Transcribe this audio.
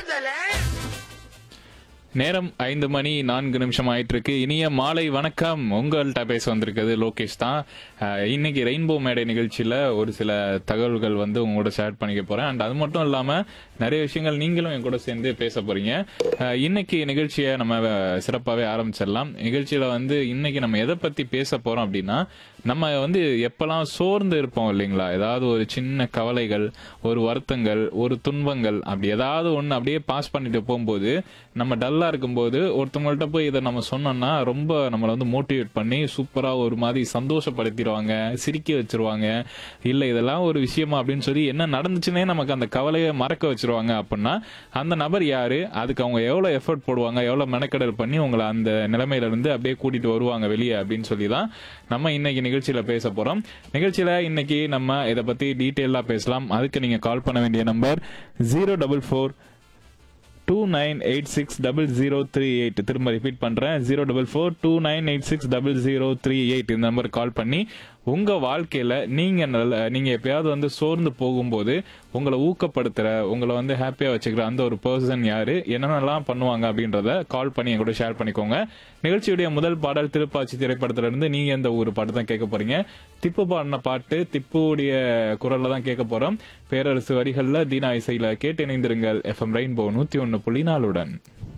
தல நேரம் ஐந்து மணி நான்கு நிமிஷம் ஆயிட்டு இருக்கு இனிய மாலை வணக்கம் உங்கள்கிட்ட பேச வந்திருக்கிறது லோகேஷ் தான் அஹ், இன்னைக்கு ரெயின்போ மேடை நிகழ்ச்சியில ஒரு சில தகவல்கள் வந்து உங்களோட ஷேர் பண்ணிக்க போறேன் அண்ட் அது மட்டும் இல்லாம நிறைய விஷயங்கள் நீங்களும் என் கூட சேர்ந்து பேச போறீங்க அஹ், இன்னைக்கு நிகழ்ச்சியை நம்ம அஹ், சிறப்பாவே ஆரம்பிச்சிடலாம் நிகழ்ச்சியில வந்து இன்னைக்கு நம்ம எதை பத்தி பேச போறோம் அப்படின்னா நம்ம வந்து எப்பெல்லாம் சோர்ந்து இருப்போம் இல்லைங்களா ஏதாவது ஒரு சின்ன கவலைகள் ஒரு வருத்தங்கள் ஒரு துன்பங்கள் அப்படி ஏதாவது ஒன்று அப்படியே பாஸ் பண்ணிட்டு போகும்போது நம்ம டல்லா இருக்கும்போது ஒருத்தவங்கள்ட்ட போய் இதை நம்ம சொன்னோம்னா ரொம்ப நம்மளை வந்து மோட்டிவேட் பண்ணி சூப்பரா ஒரு மாதிரி சந்தோஷப்படுத்திடுவாங்க சிரிக்க வச்சிருவாங்க இல்ல இதெல்லாம் ஒரு விஷயமா அப்படின்னு சொல்லி என்ன நடந்துச்சுன்னே நமக்கு அந்த கவலையை மறக்க வச்சிருவாங்க அப்படின்னா அந்த நபர் யாரு அதுக்கு அவங்க எவ்வளவு எஃபர்ட் போடுவாங்க எவ்வளவு மெனக்கெடல் பண்ணி உங்களை அந்த நிலைமையில இருந்து அப்படியே கூட்டிட்டு வருவாங்க வெளியே அப்படின்னு சொல்லி தான் நம்ம இன்னைக்கு நிகழ்ச்சியில பேச போறோம் நிகழ்ச்சியில இன்னைக்கு நம்ம இதை பத்தி டீட்டெயிலா பேசலாம் அதுக்கு நீங்க கால் பண்ண வேண்டிய number zero double four two nine eight six double zero three eight திரும்ப ரிப்பீட் பண்றேன் zero double four two nine eight six double zero three eight இந்த நம்பர் கால் பண்ணி உங்க வாழ்க்கையில நீங்க நல்ல நீங்க எப்பயாவது வந்து சோர்ந்து போகும்போது உங்களை ஊக்கப்படுத்துற உங்களை வந்து ஹாப்பியா வச்சுக்கிற அந்த ஒரு பர்சன் யாரு என்னென்னலாம் பண்ணுவாங்க அப்படின்றத கால் பண்ணி என் கூட ஷேர் பண்ணிக்கோங்க நிகழ்ச்சியுடைய முதல் பாடல் திருப்பாச்சி திரைப்படத்துல இருந்து நீங்க எந்த ஒரு பாட்டு தான் கேட்க போறீங்க திப்பு பாடின பாட்டு திப்புடைய குரல்ல தான் கேட்க போறோம் பேரரசு வரிகள்ல தீனா இசையில கேட்டு இணைந்திருங்கள் எஃப்எம் ரெயின்போ நூத்தி ஒன்னு புள்ளி நாலுடன்